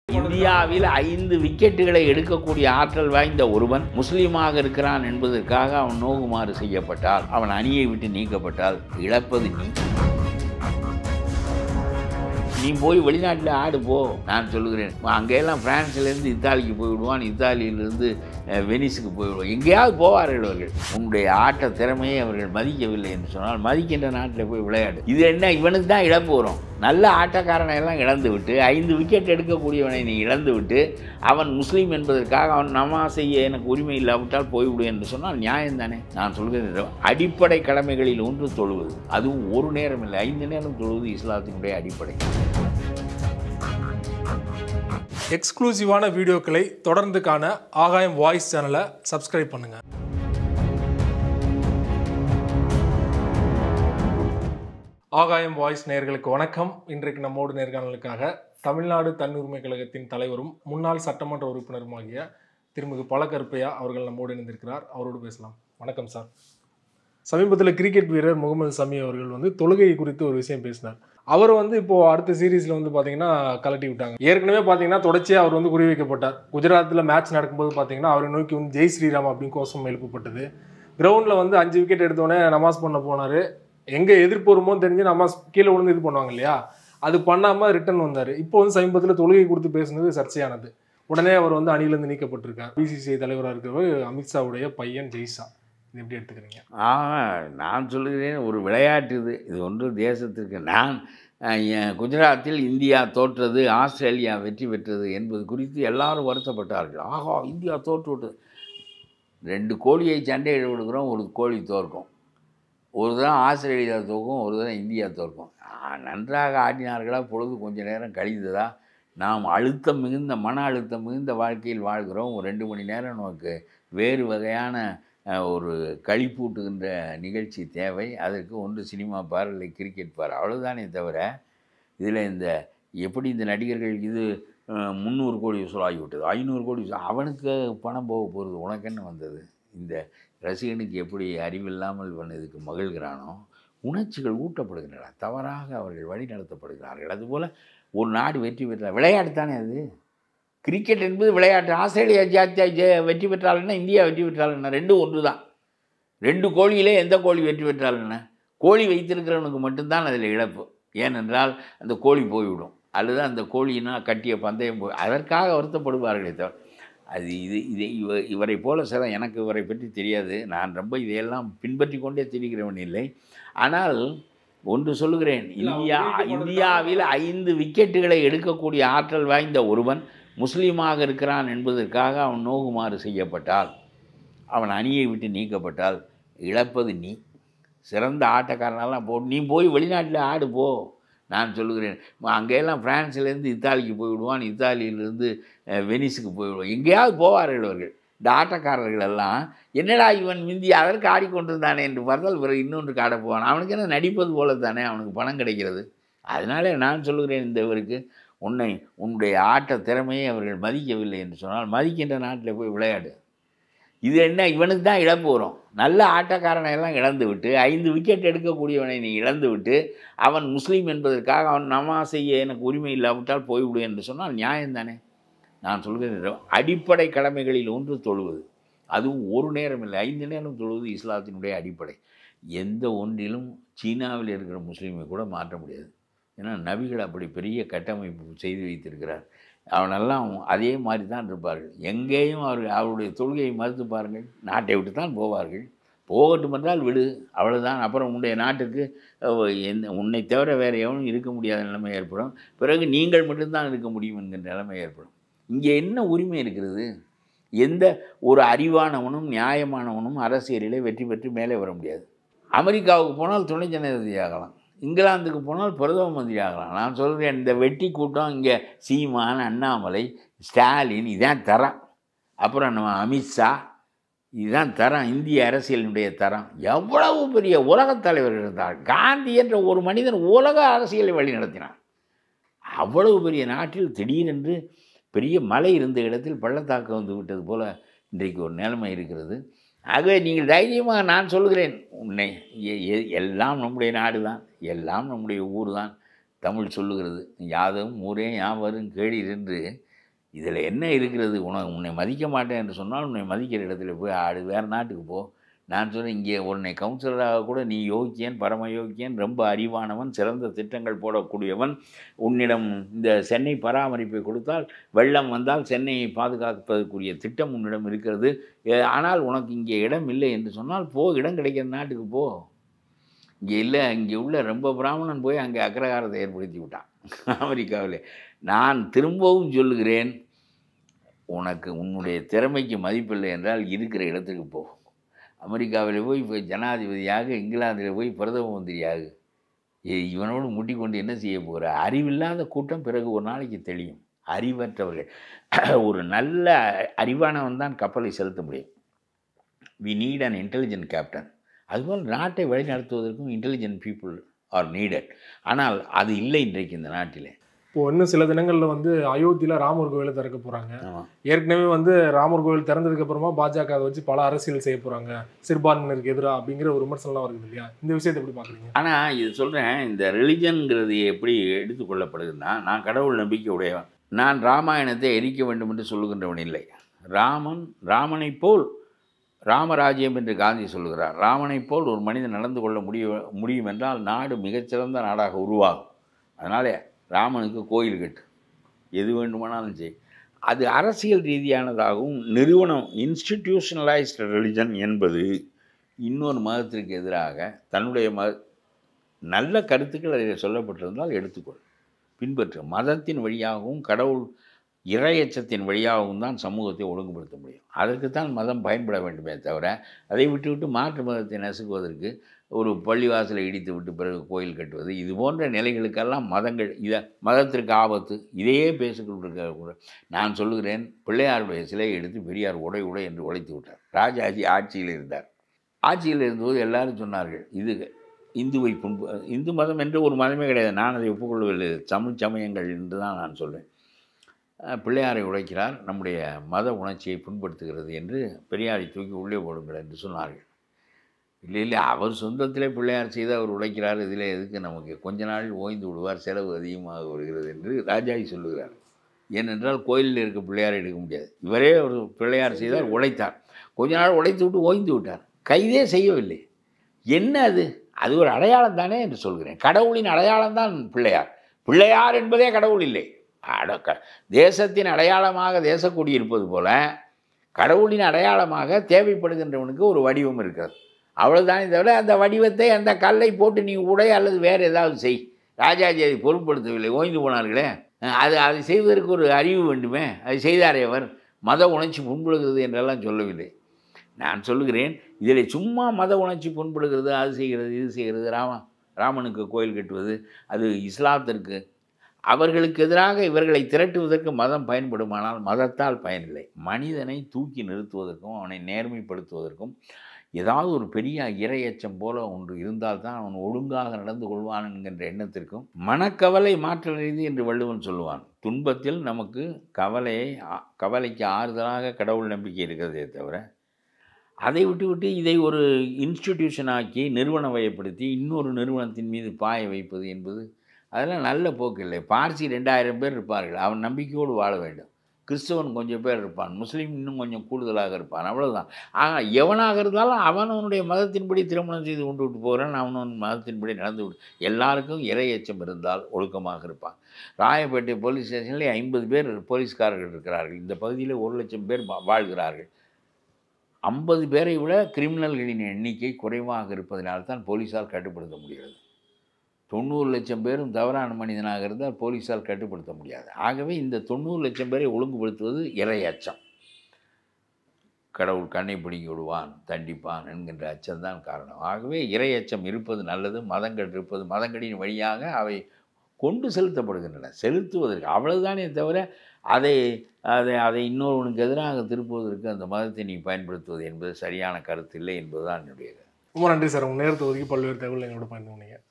இந்தியாவில் ஐந்து விக்கெட்டுகளை எடுக்கக்கூடிய ஆற்றல் வாய்ந்த ஒருவன் முஸ்லீமாக இருக்கிறான் என்பதற்காக அவன் நோகுமாறு செய்யப்பட்டால் அவன் அணியை விட்டு நீக்கப்பட்டால் இழப்பது நீ நீ போய் வெளிநாட்டில் ஆடு போ நான் சொல்லுகிறேன் அங்கெல்லாம் பிரான்ஸ்லேருந்து இத்தாலிக்கு போய் விடுவான் இத்தாலியிலிருந்து அஹ், வெனிஸுக்கு போய் விடுவான் எங்கேயாவது போவார்கள் அவர்கள் உன்னுடைய ஆட்ட திறமையை அவர்கள் மதிக்கவில்லை என்று சொன்னால் மதிக்கின்ற நாட்டில் போய் விளையாடு இது என்ன இவனுக்கு தான் இழப்பு வரும் நல்ல ஆட்டக்காரனை எல்லாம் இழந்து விட்டு ஐந்து விக்கெட் எடுக்கக்கூடியவனை நீ இழந்து விட்டு அவன் முஸ்லீம் என்பதற்காக அவன் நமா செய்ய எனக்கு உரிமை இல்லாவிட்டால் போய்விடு என்று சொன்னால் நியாயம் தானே நான் சொல்கிறேன் அடிப்படை கடமைகளில் ஒன்று தொழுவது அதுவும் ஒரு நேரம் இல்லை ஐந்து நேரம் தொழுவது இஸ்லாத்தினுடைய அடிப்படை எக்ஸ்க்ளூசிவான வீடியோக்களை தொடர்ந்து காண ஆகாயம் வாய்ஸ் சேனலை சப்ஸ்கிரைப் பண்ணுங்க ஆகாயம் வாய்ஸ் நேயர்களுக்கு வணக்கம் இன்றைக்கு நம்மோடு நேர்காணலுக்காக தமிழ்நாடு தன்னுரிமை கழகத்தின் தலைவரும் முன்னாள் சட்டமன்ற உறுப்பினருமாகிய திருமிகு பழக்கருப்பையா அவர்கள் நம்மோடு இணைந்திருக்கிறார் அவரோடு பேசலாம் வணக்கம் சார் சமீபத்தில் கிரிக்கெட் வீரர் முகமது சமி அவர்கள் வந்து தொழுகை குறித்து ஒரு விஷயம் பேசினார் அவர் வந்து இப்போ அடுத்த சீரீஸ்ல வந்து பாத்தீங்கன்னா கலட்டி விட்டாங்க ஏற்கனவே பாத்தீங்கன்னா தொடர்ச்சியா அவர் வந்து குறி வைக்கப்பட்டார் குஜராத்தில் மேட்ச் நடக்கும்போது பாத்தீங்கன்னா அவரை நோக்கி வந்து ஜெய் ஸ்ரீராம் அப்படின்னு கோஷம் எழுப்பப்பட்டது கிரவுண்ட்ல வந்து அஞ்சு விக்கெட் எடுத்தோடனே நமாஸ் பண்ண போனாரு எங்க எதிர்ப்பு வருமோ தெரிஞ்சு நமாஸ் கீழே விழுந்து இது பண்ணுவாங்க இல்லையா அது பண்ணாம ரிட்டர்ன் வந்தாரு இப்போ வந்து சமீபத்தில் தொழுகை கொடுத்து பேசுனது சர்ச்சையானது உடனே அவர் வந்து அணியிலிருந்து நீக்கப்பட்டிருக்கார் பிசிசிஐ தலைவராக இருக்கிறவர் அமித்ஷாவுடைய பையன் ஜெய்ஷா இது எப்படி எடுத்துக்கிறீங்க ஆ நான் சொல்லுகிறேன் ஒரு விளையாட்டு இது இது ஒன்று தேசத்திற்கு நான் அஹ், என் குஜராத்தில் இந்தியா தோற்றது ஆஸ்திரேலியா வெற்றி பெற்றது என்பது குறித்து எல்லாரும் வருத்தப்பட்டார்கள் ஆஹா இந்தியா தோற்று விட்டது ரெண்டு கோழியை சண்டையிட விடுக்கிறோம் ஒரு கோழி தோற்கும் ஒரு தரம் ஆஸ்திரேலியா தோற்கும் ஒரு தரம் இந்தியா தோற்கும் ஆ, நன்றாக ஆடினார்களா பொழுது கொஞ்ச நேரம் கழிந்ததா நாம் அழுத்தம் மிகுந்த மன அழுத்தம் மிகுந்த வாழ்க்கையில் வாழ்கிறோம் ஒரு ரெண்டு மணி நேரம் நமக்கு வேறு வகையான அஹ், ஒரு களிப்பூட்டுகின்ற நிகழ்ச்சி தேவை அதற்கு ஒன்று சினிமா பார் இல்லை கிரிக்கெட் பார் அவ்வளவுதானே தவிர இதில் இந்த எப்படி இந்த நடிகர்கள் இது அஹ், முந்நூறு கோடி வசூலாகிவிட்டது ஐநூறு கோடி வசூல் அவனுக்கு பணம் போக போகிறது உனக்கு என்ன வந்தது இந்த ரசிகனுக்கு எப்படி அறிவில்லாமல் இவன் இதுக்கு மகிழ்கிறானோ உணர்ச்சிகள் ஊட்டப்படுகின்றன தவறாக அவர்கள் வழி நடத்தப்படுகிறார்கள் அதுபோல் ஒரு நாடு வெற்றி பெற்ற விளையாட்டு தானே அது கிரிக்கெட் என்பது விளையாட்டு ஆஸ்திரேலியா ஜாத்தியா ஜெ- வெற்றி பெற்றால் என்ன இந்தியா வெற்றி பெற்றால் என்ன ரெண்டும் ஒன்று தான் ரெண்டு கோழியிலே எந்த கோழி வெற்றி பெற்றால் என்ன கோழி வைத்திருக்கிறவனுக்கு மட்டும்தான் அதில் இழப்பு ஏனென்றால் அந்த கோழி போய்விடும் அல்லது அந்த கோழினா கட்டிய பந்தயம் போய் அதற்காக வருத்தப்படுவார்களே தவிர அது இது இது இவ இவரை போல சில எனக்கு இவரை பற்றி தெரியாது நான் ரொம்ப இதையெல்லாம் பின்பற்றி கொண்டே திரிகிறவன் இல்லை ஆனால் ஒன்று சொல்லுகிறேன் இல்ல, அவர் இந்தியா குறித்து கொண்டு இந்தியாவில் ஐந்து விக்கெட்டுகளை எடுக்கக்கூடிய ஆற்றல் வாய்ந்த ஒருவன் முஸ்லீமாக இருக்கிறான் என்பதற்காக அவன் நோகுமாறு செய்யப்பட்டால் அவன் அணியை விட்டு நீக்கப்பட்டால் இழப்பது நீ சிறந்த ஆட்டக்காரனெல்லாம் போ நீ போய் வெளிநாட்டில் ஆடு போ நான் சொல்லுகிறேன் அங்கெல்லாம் பிரான்ஸ்லேருந்து இத்தாலிக்கு போய் விடுவான் இத்தாலியிலிருந்து அஹ், வெனிஸுக்கு போய் விடுவான் எங்கேயாவது போவார்கள் அவர்கள் இந்த ஆட்டக்காரர்கள் எல்லாம் என்னடா இவன் முந்தி அதற்கு ஆடிக்கொண்டிருந்தானே என்று பார்த்தால் பிறகு இன்னொன்றுக்கு ஆட போவான் அவனுக்கு என்ன நடிப்பது போல தானே அவனுக்கு பணம் கிடைக்கிறது அதனாலே நான் சொல்லுகிறேன் இந்த இவருக்கு உன்னை உன்னுடைய ஆட்ட திறமையை அவர்கள் மதிக்கவில்லை என்று சொன்னால் மதிக்கின்ற நாட்டில் போய் விளையாடு இது என்ன இவனுக்கு தான் இழப்பு வரும் நல்ல ஆட்டக்காரனை எல்லாம் இழந்து விட்டு ஐந்து விக்கெட் எடுக்கக்கூடியவனை நீ இழந்து விட்டு அவன் முஸ்லீம் என்பதற்காக அவன் நமா செய்ய எனக்கு உரிமை இல்லாவிட்டால் போய்விடு என்று சொன்னால் நியாயம் தானே நான் சொல்கிறேன் அடிப்படை கடமைகளில் ஒன்று தொழுவது அதுவும் ஒரு நேரம் இல்லை ஐந்து நேரம் தொழுவது இஸ்லாத்தினுடைய அடிப்படை எந்த ஒன்றிலும் சீனாவில் இருக்கிற முஸ்லீமை கூட மாற்ற முடியாது ஏன்னா நபிகள் அப்படி பெரிய கட்டமைப்பு செய்து வைத்திருக்கிறார் அவனெல்லாம் அதே மாதிரி தான் இருப்பார்கள் எங்கேயும் அவர் அவருடைய தொழுகையை மறுத்து பாருங்கள் நாட்டை விட்டு தான் போவார்கள் போகட்டும் என்றால் விடு அவ்வளவுதான் அப்புறம் உன்னுடைய நாட்டுக்கு அஹ், எந்த உன்னை தவிர வேறு எவனும் இருக்க முடியாத நிலைமை ஏற்படும் பிறகு நீங்கள் மட்டும்தான் இருக்க முடியும் என்கிற நிலைமை ஏற்படும் இங்கே என்ன உரிமை இருக்கிறது எந்த ஒரு அறிவானவனும் நியாயமானவனும் அரசியலிலே வெற்றி பெற்று மேலே வர முடியாது அமெரிக்காவுக்கு போனால் துணை ஜனாதிபதி ஆகலாம் இங்கிலாந்துக்கு போனால் பிரதம மந்திரி ஆகலாம் நான் சொல்கிறேன் இந்த வெட்டி கூட்டம் இங்கே சீமான் அண்ணாமலை ஸ்டாலின் இதான் தரம் அப்புறம் நம்ம அமித்ஷா இதுதான் தரம் இந்திய அரசியலினுடைய தரம் எவ்வளவு பெரிய உலகத் தலைவர்கள் இருந்தார் காந்தி என்ற ஒரு மனிதன் உலக அரசியலை வழி நடத்தினார் அவ்வளவு பெரிய நாட்டில் திடீரென்று பெரிய மலை இருந்த இடத்தில் பள்ளத்தாக்கு வந்து விட்டது போல இன்றைக்கு ஒரு நிலைமை இருக்கிறது ஆகவே நீங்கள் தைரியமாக நான் சொல்கிறேன் உன்னை எ- எ- எல்லாம் நம்முடைய நாடு தான் எல்லாம் நம்முடைய ஊர் தான் தமிழ் சொல்லுகிறது யாதும் ஊரே யாவரும் கேளீர் என்று இதில் என்ன இருக்கிறது உன உன்னை மதிக்க மாட்டேன் என்று சொன்னால் உன்னை மதிக்கிற இடத்துல போய் ஆடு வேறு நாட்டுக்கு போ நான் சொன்னேன் இங்கே உன்னை கவுன்சிலராக கூட நீ யோக்கியன் பரம யோக்கியன் ரொம்ப அறிவானவன் சிறந்த திட்டங்கள் போடக்கூடியவன் உன்னிடம் இந்த சென்னை பராமரிப்பை கொடுத்தால் வெள்ளம் வந்தால் சென்னையை பாதுகாப்பதற்குரிய திட்டம் உன்னிடம் இருக்கிறது ஏ- ஆனால் உனக்கு இங்கே இடம் இல்லை என்று சொன்னால் போ இடம் கிடைக்கிற நாட்டுக்கு போ இங்கே இல்லை இங்கே உள்ள ரொம்ப பிராமணன் போய் அங்கே அக்ரகாரத்தை ஏற்படுத்தி விட்டான் அமெரிக்காவில் நான் திரும்பவும் சொல்லுகிறேன் உனக்கு உன்னுடைய திறமைக்கு மதிப்பில்லை என்றால் இருக்கிற இடத்துக்கு போ அமெரிக்காவில் போய் இப்போ ஜனாதிபதியாக இங்கிலாந்தில் போய் பிரதம மந்திரியாக ஏ- இவனோடு முட்டிக்கொண்டு என்ன செய்ய போகிற அறிவில்லாத கூட்டம் பிறகு ஒரு நாளைக்கு தெளியும் அறிவற்றவர்கள் ஒரு நல்ல அறிவானவன் தான் கப்பலை செலுத்த முடியும் we need an intelligent captain அதுபோல் நாட்டை வழிநடத்துவதற்கும் இன்டெலிஜென்ட் பீப்புள் ஆர் நீடட் ஆனால் அது இல்லை இன்றைக்கு இந்த நாட்டிலே இப்போ இன்னும் சில தினங்கள்ல வந்து அயோத்தியில ராமர் கோயிலை திறக்க போறாங்க ஆமாம் ஏற்கனவே வந்து ராமர் கோவில் திறந்ததுக்கு அப்புறமா பாஜக அதை வச்சு பல அரசியல் செய்ய போறாங்க சிறுபான்மையினருக்கு எதிராக அப்படிங்கிற ஒரு விமர்சனம்லாம் வருது இல்லையா இந்த விஷயத்தை எப்படி பாக்குறீங்க ஆனால் இது சொல்கிறேன் இந்த ரிலிஜன்ங்கிறது எப்படி எடுத்துக்கொள்ளப்படுதுன்னா நான் கடவுள் நம்பிக்கை உடையவன் நான் ராமாயணத்தை எரிக்க வேண்டும் என்று சொல்லுகின்றவன் இல்லை ராமன் ராமனைப் போல் ராமராஜ்யம் என்று காந்தி சொல்லுகிறார் ராமனைப் போல் ஒரு மனிதன் நடந்து கொள்ள முடியும் முடியும் என்றால் நாடு மிகச்சிறந்த நாடாக உருவாகும் அதனாலே ராமனுக்கு கோயில் கட்டு எது வேண்டுமானாலும் செய் அது அரசியல் ரீதியானதாகவும் நிறுவனம் இன்ஸ்டிடியூஷனலைஸ்டு ரிலிஜன் என்பது இன்னொரு மதத்திற்கு எதிராக தன்னுடைய மத நல்ல கருத்துக்கள் அதில் சொல்லப்பட்டிருந்தால் எடுத்துக்கொள் பின்பற்று மதத்தின் வழியாகவும் கடவுள் இறையச்சத்தின் வழியாகவும் தான் சமூகத்தை ஒழுங்குபடுத்த முடியும் அதற்குத்தான் மதம் பயன்பட வேண்டுமே தவிர அதை விட்டுவிட்டு மாற்று மதத்தை நசுக்குவதற்கு ஒரு பள்ளிவாசலை இடித்து விட்டு பிறகு கோயில் கட்டுவது இது போன்ற நிலைகளுக்கெல்லாம் மதங்கள் இதை மதத்திற்கு ஆபத்து இதையே பேசிக்கொண்டிருக்க நான் சொல்லுகிறேன் பிள்ளையாருடைய சிலையை எடுத்து பெரியார் உடை உடை என்று உடைத்து விட்டார் ராஜாஜி ஆட்சியில் இருந்தார் ஆட்சியில் இருந்தபோது எல்லாரும் சொன்னார்கள் இது இந்துவை புண்பு இந்து மதம் என்று ஒரு மதமே கிடையாது நான் அதை ஒப்புக்கொள்ளவில்லை தமிழ் சமயங்கள் என்று தான் நான் சொல்வேன் அஹ் பிள்ளையாரை உழைக்கிறார் நம்முடைய மத உணர்ச்சியை புண்படுத்துகிறது என்று பெரியாரை தூக்கி உள்ளே போடுங்கள் என்று சொன்னார்கள் இல்லை இல்லை அவர் சொந்தத்திலே பிள்ளையார் செய்து அவர் உழைக்கிறார் இதில் எதுக்கு நமக்கு கொஞ்ச நாள் ஓய்ந்து விடுவார் செலவு அதிகமாக வருகிறது என்று ராஜாஜி சொல்லுகிறார் ஏனென்றால் கோயிலில் இருக்க பிள்ளையாரை எடுக்க முடியாது இவரே ஒரு பிள்ளையார் செய்தார் உழைத்தார் கொஞ்ச நாள் உழைத்து விட்டு ஓய்ந்து விட்டார் கைதே செய்யவில்லை என்ன அது அது ஒரு அடையாளம் தானே என்று சொல்கிறேன் கடவுளின் அடையாளம் தான் பிள்ளையார் பிள்ளையார் என்பதே கடவுள் இல்லை அட க- தேசத்தின் அடையாளமாக தேசக்கொடி இருப்பது போல கடவுளின் அடையாளமாக தேவைப்படுகின்றவனுக்கு ஒரு வடிவம் இருக்கிறது அவ்வளவுதானே தவிர அந்த வடிவத்தை அந்த கல்லை போட்டு நீ உடை அல்லது வேறு ஏதாவது செய் ராஜாஜி அதை பொருட்படுத்தவில்லை ஓய்ந்து போனார்களே அஹ் அது அதை செய்வதற்கு ஒரு அறிவு வேண்டுமே அதை செய்தாரே அவர் மத உணர்ச்சி புண்படுகிறது என்றெல்லாம் சொல்லவில்லை நான் சொல்லுகிறேன் இதில் சும்மா மத உணர்ச்சி புண்படுகிறது அது செய்கிறது இது செய்கிறது ராம ராமனுக்கு கோயில் கட்டுவது அது இஸ்லாத்திற்கு அவர்களுக்கு எதிராக இவர்களை திரட்டுவதற்கு மதம் பயன்படுமானால் மதத்தால் பயனில்லை மனிதனை தூக்கி நிறுத்துவதற்கும் அவனை நேர்மைப்படுத்துவதற்கும் ஏதாவது ஒரு பெரிய இரையச்சம் போல ஒன்று இருந்தால்தான் அவன் ஒழுங்காக நடந்து கொள்வான் என்கின்ற எண்ணத்திற்கும் மனக்கவலை மாற்ற ரீதி என்று வள்ளுவன் சொல்லுவான் துன்பத்தில் நமக்கு கவலையை ஆ- கவலைக்கு ஆறுதலாக கடவுள் நம்பிக்கை இருக்கிறதே தவிர அதை விட்டுவிட்டு இதை ஒரு இன்ஸ்டிடியூஷன் ஆக்கி நிறுவனவயப்படுத்தி இன்னொரு நிறுவனத்தின் மீது பாய வைப்பது என்பது அதெல்லாம் நல்ல போக்கு இல்லை பார்சி ரெண்டாயிரம் பேர் இருப்பார்கள் அவன் நம்பிக்கையோடு வாழ வேண்டும் கிறிஸ்தவன் கொஞ்சம் பேர் இருப்பான் முஸ்லீம் இன்னும் கொஞ்சம் கூடுதலாக இருப்பான் அவ்வளவுதான் ஆக எவனாக இருந்தாலும் அவன் அவனுடைய மதத்தின்படி திருமணம் செய்து கொண்டு விட்டு போகிறான் அவனவன் மதத்தின்படி நடந்து விட்டு எல்லாருக்கும் இறை எச்சம் இருந்தால் ஒழுக்கமாக இருப்பான் ராயப்பேட்டை போலீஸ் ஸ்டேஷனில் ஐம்பது பேர் போலீஸ்காரர்கள் இருக்கிறார்கள் இந்த பகுதியில் ஒரு லட்சம் பேர் வா- வாழ்கிறார்கள் ஐம்பது பேரை விட கிரிமினல்களின் எண்ணிக்கை குறைவாக இருப்பதனால்தான் போலீஸால் கட்டுப்படுத்த முடிகிறது தொண்ணூறு லட்சம் பேரும் தவறான மனிதனாக இருந்தால் போலீஸால் கட்டுப்படுத்த முடியாது ஆகவே இந்த தொண்ணூறு லட்சம் பேரை ஒழுங்குபடுத்துவது இறை அச்சம் கடவுள் கண்ணை பிடுங்கி விடுவான் தண்டிப்பான் என்கின்ற அச்சம்தான் காரணம் ஆகவே இறை அச்சம் இருப்பது நல்லது மதங்கள் இருப்பது மதங்களின் வழியாக அவை கொண்டு செலுத்தப்படுகின்றன செலுத்துவதற்கு அவ்வளவுதானே தவிர அதை அதை அதை இன்னொருவனுக்கு எதிராக திருப்புவதற்கு அந்த மதத்தை நீ பயன்படுத்துவது என்பது சரியான கருத்து இல்லை என்பதுதான் என்னுடைய ரொம்ப நன்றி சார் உங்க நேரத்தை ஒதுக்கி பல்வேறு தகவல் எங்களோட பயந்து